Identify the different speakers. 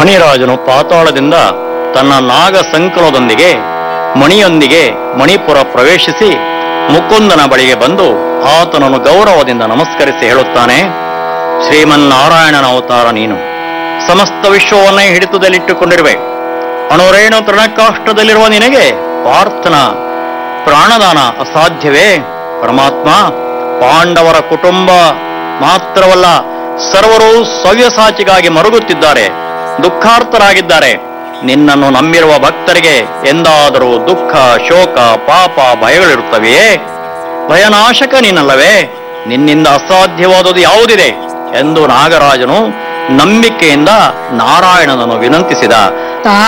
Speaker 1: ಫಣಿರಾಜನು ಪಾತಾಳದಿಂದ ತನ್ನ ನಾಗ ಸಂಕಲದೊಂದಿಗೆ ಮಣಿಯೊಂದಿಗೆ ಮಣಿಪುರ ಪ್ರವೇಶಿಸಿ ಮುಕುಂದನ ಬಳಿಗೆ ಬಂದು ಆತನನ್ನು ಗೌರವದಿಂದ ನಮಸ್ಕರಿಸಿ ಹೇಳುತ್ತಾನೆ ಶ್ರೀಮನ್ನಾರಾಯಣನ ಅವತಾರ ನೀನು ಸಮಸ್ತ ವಿಶ್ವವನ್ನೇ ಹಿಡಿತದಲ್ಲಿಟ್ಟುಕೊಂಡಿರುವೆ ಅಣುರೇಣು ತೃಣಕಾಷ್ಟದಲ್ಲಿರುವ ನಿನಗೆ ಪಾರ್ಥನ ಪ್ರಾಣದಾನ ಅಸಾಧ್ಯವೇ ಪರಮಾತ್ಮ ಪಾಂಡವರ ಕುಟುಂಬ ಮಾತ್ರವಲ್ಲ ಸರ್ವರು ಸವ್ಯಸಾಚಿಗಾಗಿ ಮರುಗುತ್ತಿದ್ದಾರೆ ದುಃಖಾರ್ಥರಾಗಿದ್ದಾರೆ ನಿನ್ನನ್ನು ನಂಬಿರುವ ಭಕ್ತರಿಗೆ ಎಂದಾದರೂ ದುಃಖ ಶೋಕ ಪಾಪ ಭಯಗಳಿರುತ್ತವೆಯೇ ಭಯನಾಶಕ ನೀನಲ್ಲವೇ ನಿನ್ನಿಂದ ಅಸಾಧ್ಯವಾದುದು ಯಾವುದಿದೆ ಎಂದು ನಾಗರಾಜನು ನಂಬಿಕೆಯಿಂದ ನಾರಾಯಣನನ್ನು ವಿನಂತಿಸಿದ